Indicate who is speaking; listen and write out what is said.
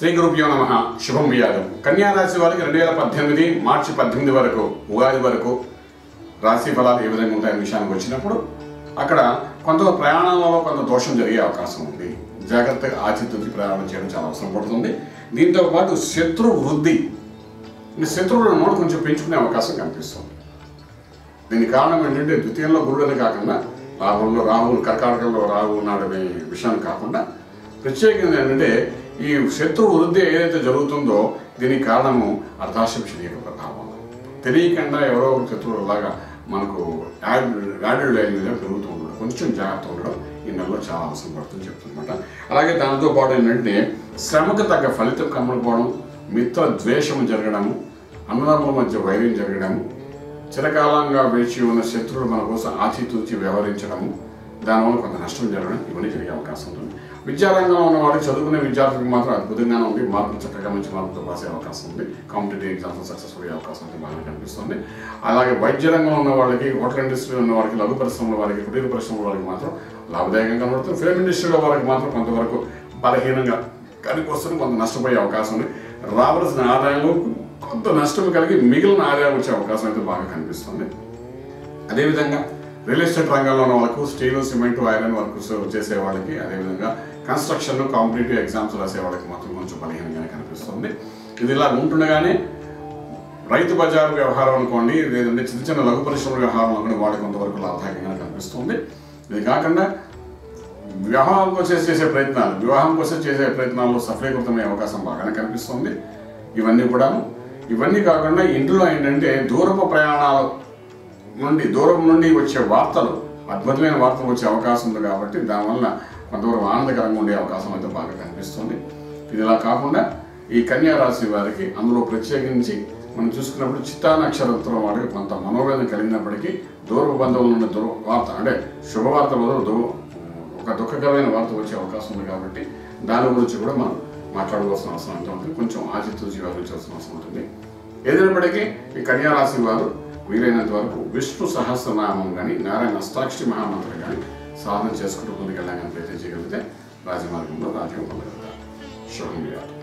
Speaker 1: శ్రీ గురుభ్యో నమ శుభం వ్యాధం కన్యా రాశి వారికి రెండు వేల పద్దెనిమిది మార్చి పద్దెనిమిది వరకు ఉగాది వరకు రాశి ఫలాలు ఏ విధంగా ఉంటాయనే విషయానికి వచ్చినప్పుడు అక్కడ కొంత ప్రయాణంలో కొంత దోషం జరిగే అవకాశం ఉంది జాగ్రత్తగా ఆచితూచి ప్రయాణం చేయడం చాలా అవసరం పడుతుంది దీంతో పాటు శత్రు వృద్ధి ఈ శత్రువులను నోడు కొంచెం పెంచుకునే అవకాశం కనిపిస్తుంది దీనికి కారణం ఏంటంటే ద్వితీయంలో గురుడని కాకుండా రాహుల్లో రాహుల్ కర్కాటకంలో రాహు ఉన్నాడనే విషయం కాకుండా ప్రత్యేకంగా ఏంటంటే ఈ శత్రు వృద్ధి ఏదైతే జరుగుతుందో దీనికి కారణము అర్ధాశం శరీర ప్రభావం తెలియకుండా ఎవరో ఒక శత్రువులాగా మనకు యాడ్ యాడెడ్ వాల్యూగా పెరుగుతూ ఉండడం కొంచెం జాగ్రత్త ఉండడం ఈ నెలలో చాలా అవసరం పడుతుంది చెప్తుందన్నమాట అలాగే దాంతో పాటు ఏంటంటే శ్రమకు తగ్గ ఫలితం కమ్మకపోవడం మిత్ర ద్వేషం జరగడము అన్నదమ్ముల మధ్య వైర్యం జరగడము చిరకాలంగా వేచి ఉన్న శత్రువులు మన కోసం ఆచితూచి వ్యవహరించడము దానివల్ల కొంత నష్టం జరగడం ఇవన్నీ జరిగే అవకాశం ఉంటుంది విద్యారంగంలో ఉన్న వాళ్ళకి చదువుకునే విద్యార్థులకు మాత్రం అద్భుతంగానే ఉంది మార్కులు చక్కగా మంచి మార్కులతో పాస్ అయ్యే అవకాశం ఉంది కాంపిటేటివ్ ఎగ్జామ్స్ సక్సెస్ఫుల్ అయ్యే అవకాశం అయితే బాగా కనిపిస్తుంది అలాగే వైద్య రంగంలో ఉన్న వాళ్ళకి హోటల్ ఇండస్ట్రీలో ఉన్న వాళ్ళకి లఘు పరిశ్రమల వారికి కుటీర పరిశ్రమల వాళ్ళకి మాత్రం లాభదాయకంగా కనబడుతుంది ఫిలిం ఇండస్ట్రీలో వాళ్ళకి మాత్రం కొంతవరకు బలహీనంగా కనిపిస్తుంది కొంత నష్టపోయే అవకాశం ఉంది రావాల్సిన ఆదాయంలో కొంత నష్టం కలిగి మిగిలిన ఆదాయం వచ్చే అవకాశం అయితే బాగా కనిపిస్తుంది అదేవిధంగా రియల్ ఎస్టేట్ రంగంలో ఉన్న వాళ్ళకు స్టీల్ సిమెంట్ ఐరన్ వర్క్ చేసే వాళ్ళకి అదేవిధంగా కన్స్ట్రక్షన్ కాంపిటేటివ్ ఎగ్జామ్స్ రాసే వాళ్ళకి మాత్రం కొంచెం బలహీనంగానే కనిపిస్తుంది ఇది ఇలా ఉంటుండగానే రైతు బజార్ వ్యవహారం అనుకోండి లేదంటే చిన్న చిన్న లఘు పరిశ్రమల వ్యవహారం అనుకోండి వాళ్ళకి కొంతవరకు లాభదాయకంగా కనిపిస్తుంది ఇది కాకుండా వివాహం కోసం చేసే ప్రయత్నాలు వివాహం కోసం చేసే ప్రయత్నాల్లో సఫలీకృతమయ్యే అవకాశం బాగానే కనిపిస్తుంది ఇవన్నీ కూడాను ఇవన్నీ కాకుండా ఇంట్లో ఏంటంటే దూరపు ప్రయాణాలు నుండి దూరం నుండి వచ్చే వార్తలు అద్భుతమైన వార్తలు వచ్చే అవకాశం ఉంది కాబట్టి దానివల్ల కొంతవరకు ఆనందకరంగా ఉండే అవకాశం అయితే బాగా కనిపిస్తుంది ఇది ఇలా కాకుండా ఈ కన్యా రాశి వారికి అందులో ప్రత్యేకించి మనం చూసుకున్నప్పుడు చిత్తా నక్షత్రం వారికి కొంత మనోవేదన కలిగినప్పటికీ దూర బంధువుల నుండి దుర్ వార్త అంటే శుభవార్త బదులు దు ఒక దుఃఖకరమైన వార్త వచ్చే అవకాశం ఉంది కాబట్టి దాని గురించి కూడా మనం మాట్లాడుకోవాల్సిన అవసరం ఎంత ఉంటుంది కొంచెం ఆచితూచి వ్యవహరించాల్సిన అవసరం ఉంటుంది ఏదైనప్పటికీ ఈ కన్యా రాశి వారు వీలైనంత వరకు విష్ణు సహస్రనామం కానీ నారాయణ అష్టాక్షి మహామంత్రం కానీ సాధన చేసుకుంటూ ముందుకెళ్ళాలని ప్రయత్నం చేయగలిగితే రాజమార్గంలో రాజ్యం పొందగలుగుతారు శుభం వ్యాధి